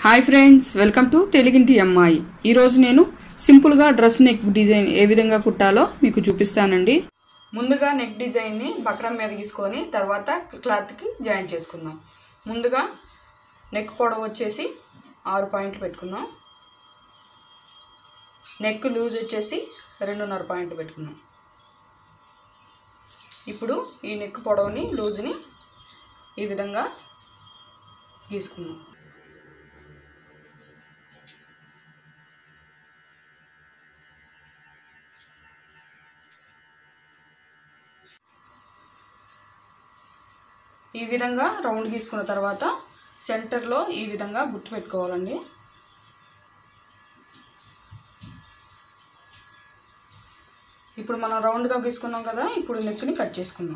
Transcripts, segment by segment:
hi friends welcome to తెలుగింటి అమ్మాయి ఈరోజు నేను సింపుల్గా డ్రెస్ నెక్ డిజైన్ ఏ విధంగా కుట్టాలో మీకు చూపిస్తానండి ముందుగా నెక్ డిజైన్ని బక్రం మీద గీసుకొని తర్వాత క్లాత్కి జాయింట్ చేసుకుందాం ముందుగా నెక్ పొడవు వచ్చేసి ఆరు పాయింట్లు పెట్టుకుందాం నెక్ లూజ్ వచ్చేసి రెండున్నర పాయింట్ పెట్టుకుందాం ఇప్పుడు ఈ నెక్ పొడవుని లూజ్ని ఈ విధంగా గీసుకుందాం ఈ విధంగా రౌండ్ గీసుకున్న తర్వాత సెంటర్లో ఈ విధంగా గుర్తు పెట్టుకోవాలండి ఇప్పుడు మనం రౌండ్గా గీసుకున్నాం కదా ఇప్పుడు నెక్ని కట్ చేసుకుందాం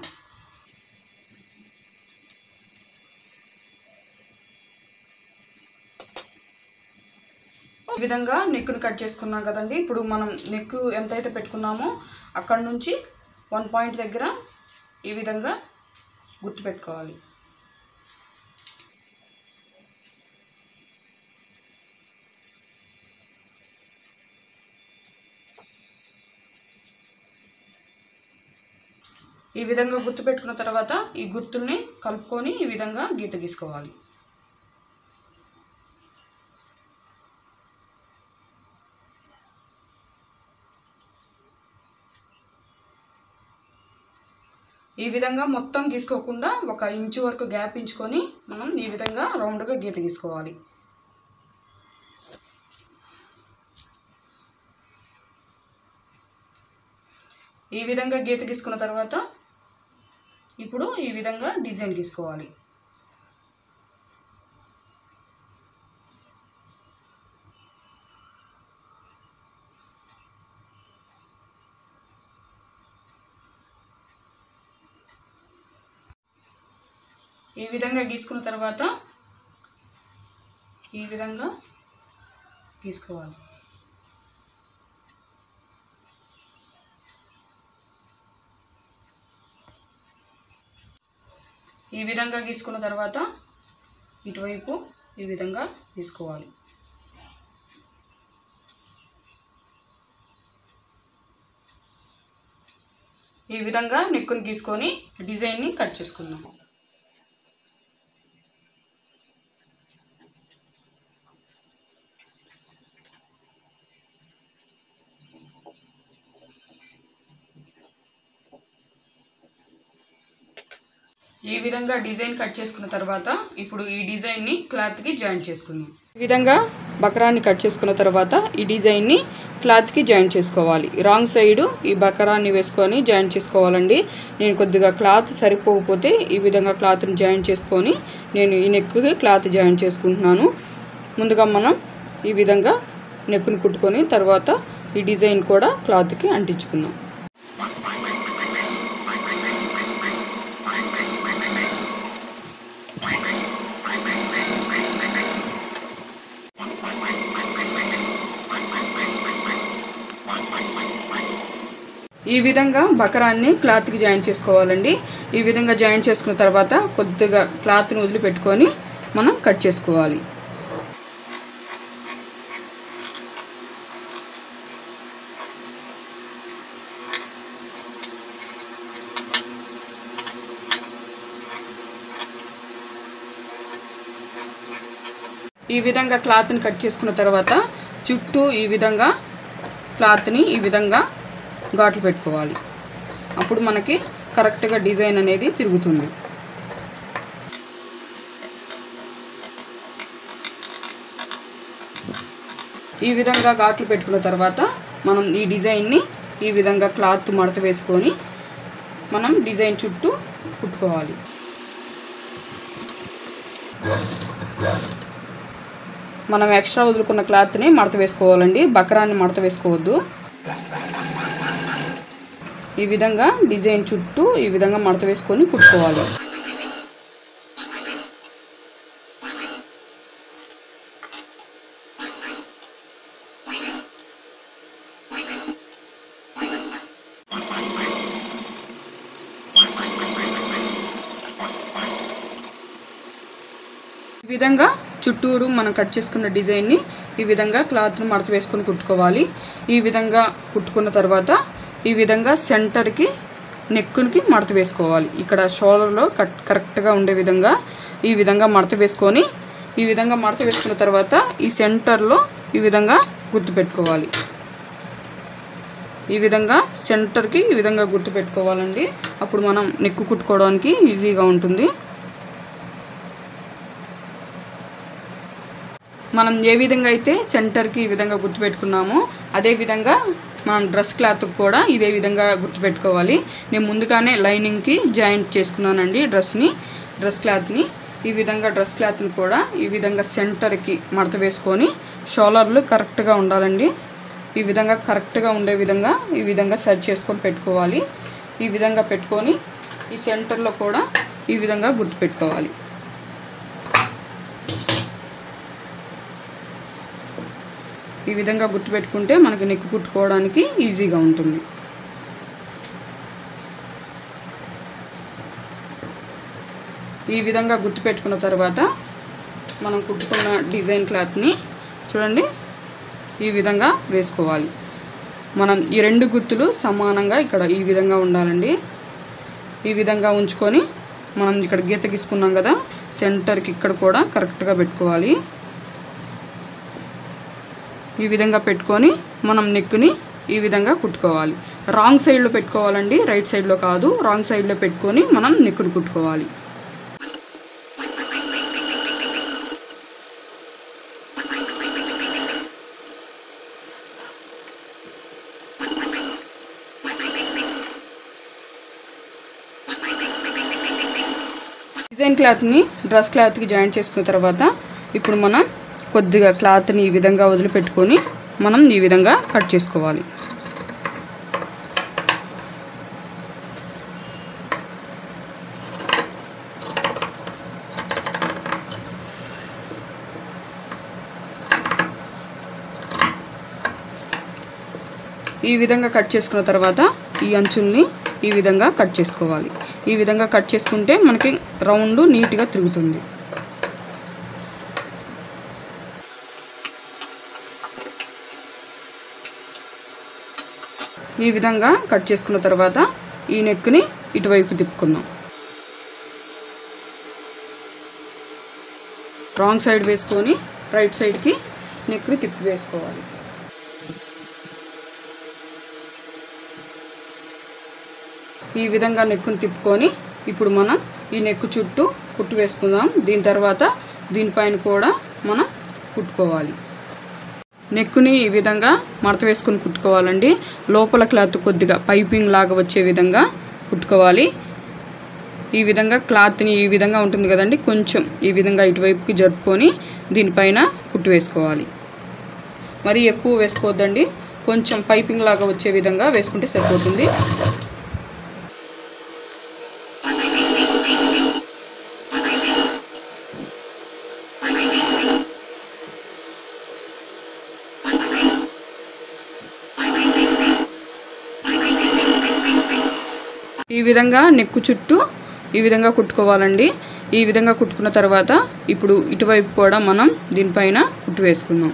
ఈ విధంగా నెక్ను కట్ చేసుకున్నాం కదండి ఇప్పుడు మనం నెక్ ఎంతైతే పెట్టుకున్నామో అక్కడ నుంచి వన్ పాయింట్ దగ్గర ఈ విధంగా గుర్తు పెట్టుకోవాలి ఈ విధంగా గుర్తు పెట్టుకున్న తర్వాత ఈ గుర్తుల్ని కలుపుకొని ఈ విధంగా గీత గీసుకోవాలి ఈ విధంగా మొత్తం గీసుకోకుండా ఒక ఇంచు వరకు గ్యాప్ ఇంచుకొని మనం ఈ విధంగా రౌండ్గా గీత గీసుకోవాలి ఈ విధంగా గీత గీసుకున్న తర్వాత ఇప్పుడు ఈ విధంగా డిజైన్ గీసుకోవాలి ఈ విధంగా గీసుకున్న తర్వాత ఈ విధంగా గీసుకోవాలి ఈ విధంగా గీసుకున్న తర్వాత ఇటువైపు ఈ విధంగా గీసుకోవాలి ఈ విధంగా నెక్కుని గీసుకొని డిజైన్ని కట్ చేసుకుందాం ఈ విధంగా డిజైన్ కట్ చేసుకున్న తర్వాత ఇప్పుడు ఈ డిజైన్ని క్లాత్కి జాయింట్ చేసుకుందాం ఈ విధంగా బకరాన్ని కట్ చేసుకున్న తర్వాత ఈ డిజైన్ని క్లాత్కి జాయింట్ చేసుకోవాలి రాంగ్ సైడ్ ఈ బకరాన్ని వేసుకొని జాయింట్ చేసుకోవాలండి నేను కొద్దిగా క్లాత్ సరిపోకపోతే ఈ విధంగా క్లాత్ని జాయింట్ చేసుకొని నేను ఈ నెక్కి క్లాత్ జాయింట్ చేసుకుంటున్నాను ముందుగా మనం ఈ విధంగా నెక్కును కుట్టుకొని తర్వాత ఈ డిజైన్ కూడా క్లాత్కి అంటించుకుందాం ఈ విధంగా బకరాన్ని క్లాత్కి జాయింట్ చేసుకోవాలండి ఈ విధంగా జాయింట్ చేసుకున్న తర్వాత కొద్దిగా క్లాత్ని వదిలిపెట్టుకొని మనం కట్ చేసుకోవాలి ఈ విధంగా క్లాత్ని కట్ చేసుకున్న తర్వాత చుట్టూ ఈ విధంగా క్లాత్ని ఈ విధంగా ఘాట్లు పెట్టుకోవాలి అప్పుడు మనకి కరెక్ట్గా డిజైన్ అనేది తిరుగుతుంది ఈ విధంగా ఘాట్లు పెట్టుకున్న తర్వాత మనం ఈ డిజైన్ని ఈ విధంగా క్లాత్ మడత వేసుకొని మనం డిజైన్ చుట్టూ కుట్టుకోవాలి మనం ఎక్స్ట్రా వదులుకున్న క్లాత్ని మడత వేసుకోవాలండి బకరాన్ని మడత వేసుకోవద్దు ఈ విధంగా డిజైన్ చుట్టూ ఈ విధంగా మడత వేసుకొని కుట్టుకోవాలి ఈ విధంగా చుట్టూరు మనం కట్ చేసుకున్న డిజైన్ని ఈ విధంగా క్లాత్ని మడత వేసుకొని కుట్టుకోవాలి ఈ విధంగా కుట్టుకున్న తర్వాత ఈ విధంగా సెంటర్కి నెక్కునికి మడత వేసుకోవాలి ఇక్కడ షోల్డర్లో కట్ కరెక్ట్గా ఉండే విధంగా ఈ విధంగా మడత వేసుకొని ఈ విధంగా మడత వేసుకున్న తర్వాత ఈ సెంటర్లో ఈ విధంగా గుర్తుపెట్టుకోవాలి ఈ విధంగా సెంటర్కి ఈ విధంగా గుర్తు పెట్టుకోవాలండి అప్పుడు మనం నెక్కు కుట్టుకోవడానికి ఈజీగా ఉంటుంది మనం ఏ విధంగా అయితే సెంటర్కి ఈ విధంగా గుర్తుపెట్టుకున్నామో అదే విధంగా మనం డ్రెస్ క్లాత్కి కూడా ఇదే విధంగా గుర్తుపెట్టుకోవాలి నేను ముందుగానే లైనింగ్కి జాయింట్ చేసుకున్నానండి డ్రెస్ని డ్రెస్ క్లాత్ని ఈ విధంగా డ్రెస్ క్లాత్ని కూడా ఈ విధంగా సెంటర్కి మడత వేసుకొని షోలర్లు కరెక్ట్గా ఉండాలండి ఈ విధంగా కరెక్ట్గా ఉండే విధంగా ఈ విధంగా సెట్ చేసుకొని పెట్టుకోవాలి ఈ విధంగా పెట్టుకొని ఈ సెంటర్లో కూడా ఈ విధంగా గుర్తు పెట్టుకోవాలి ఈ విధంగా గుర్తుపెట్టుకుంటే మనకి నెక్కు కుట్టుకోవడానికి ఈజీగా ఉంటుంది ఈ విధంగా గుర్తుపెట్టుకున్న తర్వాత మనం కుట్టుకున్న డిజైన్ క్లాత్ని చూడండి ఈ విధంగా వేసుకోవాలి మనం ఈ రెండు గుర్తులు సమానంగా ఇక్కడ ఈ విధంగా ఉండాలండి ఈ విధంగా ఉంచుకొని మనం ఇక్కడ గీత గీసుకున్నాం కదా సెంటర్కి ఇక్కడ కూడా కరెక్ట్గా పెట్టుకోవాలి ఈ విధంగా పెట్టుకొని మనం నెక్కుని ఈ విధంగా కుట్టుకోవాలి రాంగ్ సైడ్లో పెట్టుకోవాలండి రైట్ సైడ్లో కాదు రాంగ్ సైడ్లో పెట్టుకొని మనం నెక్కుని కుట్టుకోవాలి డిజైన్ క్లాత్ని డ్రెస్ క్లాత్కి జాయింట్ చేసుకున్న తర్వాత ఇప్పుడు మనం కొద్దిగా క్లాత్ని ఈ విధంగా వదిలిపెట్టుకొని మనం ఈ విధంగా కట్ చేసుకోవాలి ఈ విధంగా కట్ చేసుకున్న తర్వాత ఈ అంచుల్ని ఈ విధంగా కట్ చేసుకోవాలి ఈ విధంగా కట్ చేసుకుంటే మనకి రౌండ్ నీట్గా తిరుగుతుంది ఈ విధంగా కట్ చేసుకున్న తర్వాత ఈ నెక్ని ఇటువైపు తిప్పుకుందాం రాంగ్ సైడ్ వేసుకొని రైట్ సైడ్కి నెక్ని తిప్పి వేసుకోవాలి ఈ విధంగా నెక్కుని తిప్పుకొని ఇప్పుడు మనం ఈ నెక్కు చుట్టూ కుట్టు వేసుకుందాం దీని తర్వాత దీనిపైన కూడా మనం కుట్టుకోవాలి నెక్కుని ఈ విధంగా మడత వేసుకొని కుట్టుకోవాలండి లోపల క్లాత్ కొద్దిగా పైపింగ్ లాగా వచ్చే విధంగా కుట్టుకోవాలి ఈ విధంగా క్లాత్ని ఈ విధంగా ఉంటుంది కదండి కొంచెం ఈ విధంగా ఇటువైపుకి జరుపుకొని దీనిపైన కుట్టు వేసుకోవాలి మరి ఎక్కువ వేసుకోవద్దండి కొంచెం పైపింగ్ లాగా వచ్చే విధంగా వేసుకుంటే సరిపోతుంది ఈ విధంగా నెక్కు చుట్టూ ఈ విధంగా కుట్టుకోవాలండి ఈ విధంగా కుట్టుకున్న తర్వాత ఇప్పుడు ఇటువైపు కూడా మనం దీనిపైన కుట్టు వేసుకుందాం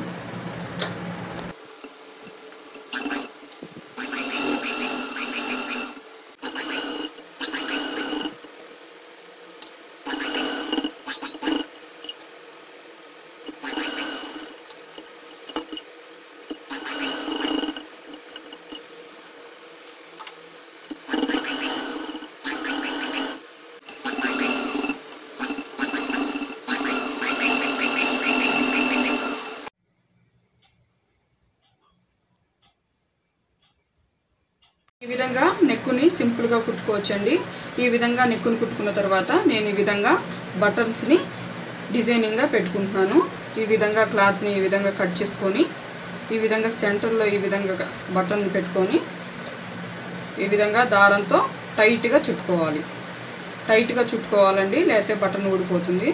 ఈ విధంగా నెక్కుని సింపుల్గా కుట్టుకోవచ్చండి ఈ విధంగా నెక్కుని కుట్టుకున్న తర్వాత నేను ఈ విధంగా బటన్స్ని డిజైనింగ్గా పెట్టుకుంటున్నాను ఈ విధంగా క్లాత్ని ఈ విధంగా కట్ చేసుకొని ఈ విధంగా సెంటర్లో ఈ విధంగా బటన్ పెట్టుకొని ఈ విధంగా దారంతో టైట్గా చుట్టుకోవాలి టైట్గా చుట్టుకోవాలండి లేకపోతే బటన్ ఊడిపోతుంది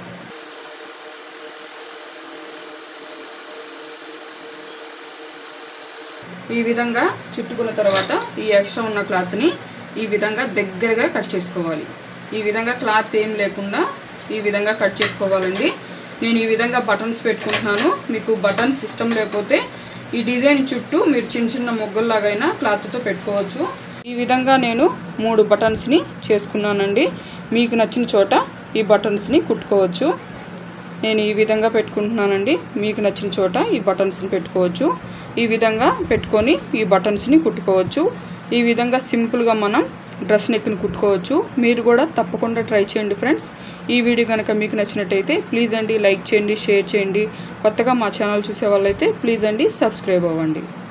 ఈ విధంగా చుట్టుకున్న తర్వాత ఈ ఎక్స్ట్రా ఉన్న క్లాత్ని ఈ విధంగా దగ్గరగా కట్ చేసుకోవాలి ఈ విధంగా క్లాత్ ఏం లేకుండా ఈ విధంగా కట్ చేసుకోవాలండి నేను ఈ విధంగా బటన్స్ పెట్టుకుంటున్నాను మీకు బటన్స్ ఇష్టం లేకపోతే ఈ డిజైన్ చుట్టూ మీరు చిన్న చిన్న మొగ్గల్లాగైనా క్లాత్తో పెట్టుకోవచ్చు ఈ విధంగా నేను మూడు బటన్స్ని చేసుకున్నానండి మీకు నచ్చిన చోట ఈ బటన్స్ని కుట్టుకోవచ్చు నేను ఈ విధంగా పెట్టుకుంటున్నానండి మీకు నచ్చిన చోట ఈ బటన్స్ని పెట్టుకోవచ్చు ఈ విధంగా పెట్టుకొని ఈ బటన్స్ని కుట్టుకోవచ్చు ఈ విధంగా సింపుల్గా మనం డ్రెస్ నెక్ని కుట్టుకోవచ్చు మీరు కూడా తప్పకుండా ట్రై చేయండి ఫ్రెండ్స్ ఈ వీడియో కనుక మీకు నచ్చినట్టయితే ప్లీజ్ అండి లైక్ చేయండి షేర్ చేయండి కొత్తగా మా ఛానల్ చూసే వాళ్ళైతే ప్లీజ్ అండి సబ్స్క్రైబ్ అవ్వండి